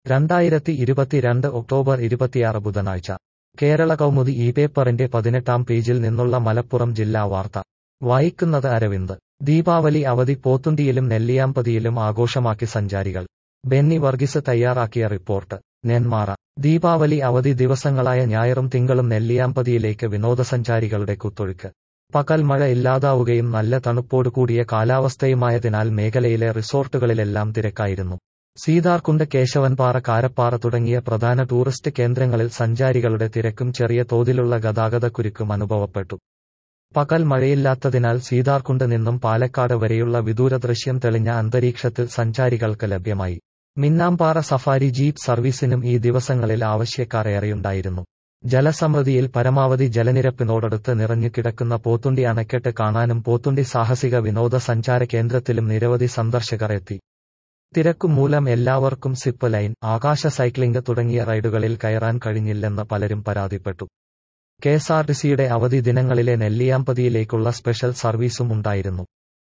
രണ്ടായിരത്തി ഇരുപത്തിരണ്ട് ഒക്ടോബർ ഇരുപത്തിയാറ് ബുധനാഴ്ച കേരള കൗമുദി ഈ പേപ്പറിന്റെ പതിനെട്ടാം പേജിൽ നിന്നുള്ള മലപ്പുറം ജില്ലാ വാർത്ത വായിക്കുന്നത് അരവിന്ദ് ദീപാവലി അവധി പോത്തുണ്ടിയിലും നെല്ലിയാമ്പതിയിലും ആഘോഷമാക്കി സഞ്ചാരികൾ ബെന്നി വർഗീസ് തയ്യാറാക്കിയ റിപ്പോർട്ട് നെന്മാറ ദീപാവലി അവധി ദിവസങ്ങളായ ഞായറും തിങ്കളും നെല്ലിയാമ്പതിയിലേക്ക് വിനോദസഞ്ചാരികളുടെ കുത്തൊഴുക്ക് പകൽ മഴ ഇല്ലാതാവുകയും നല്ല തണുപ്പോടുകൂടിയ കാലാവസ്ഥയുമായതിനാൽ മേഖലയിലെ റിസോർട്ടുകളിലെല്ലാം തിരക്കായിരുന്നു സീതാർകുണ്ട് കേശവൻപാറ കാരപ്പാറ തുടങ്ങിയ പ്രധാന ടൂറിസ്റ്റ് കേന്ദ്രങ്ങളിൽ സഞ്ചാരികളുടെ തിരക്കും ചെറിയ തോതിലുള്ള ഗതാഗതക്കുരുക്കും അനുഭവപ്പെട്ടു പകൽ മഴയില്ലാത്തതിനാൽ സീതാർകുണ്ട് നിന്നും പാലക്കാട് വരെയുള്ള വിദൂര ദൃശ്യം തെളിഞ്ഞ അന്തരീക്ഷത്തിൽ സഞ്ചാരികൾക്ക് ലഭ്യമായി മിന്നാംപാറ സഫാരി ജീപ്പ് സർവീസിനും ഈ ദിവസങ്ങളിൽ ആവശ്യക്കാർ ഏറെയുണ്ടായിരുന്നു ജലസമൃദ്ധിയിൽ പരമാവധി ജലനിരപ്പിനോടടുത്ത് നിറഞ്ഞു കിടക്കുന്ന പോത്തുണ്ടി അണക്കെട്ട് കാണാനും പോത്തുണ്ടി സാഹസിക വിനോദസഞ്ചാര കേന്ദ്രത്തിലും നിരവധി സന്ദർശകർ എത്തി തിരക്കു മൂലം എല്ലാവർക്കും സിപ്പ് ലൈൻ ആകാശ സൈക്ലിംഗ് തുടങ്ങിയ റൈഡുകളിൽ കയറാൻ കഴിഞ്ഞില്ലെന്ന് പലരും പരാതിപ്പെട്ടു കെഎസ്ആർടിസിയുടെ അവധി ദിനങ്ങളിലെ നെല്ലിയാമ്പതിയിലേക്കുള്ള സ്പെഷ്യൽ സർവീസും ഉണ്ടായിരുന്നു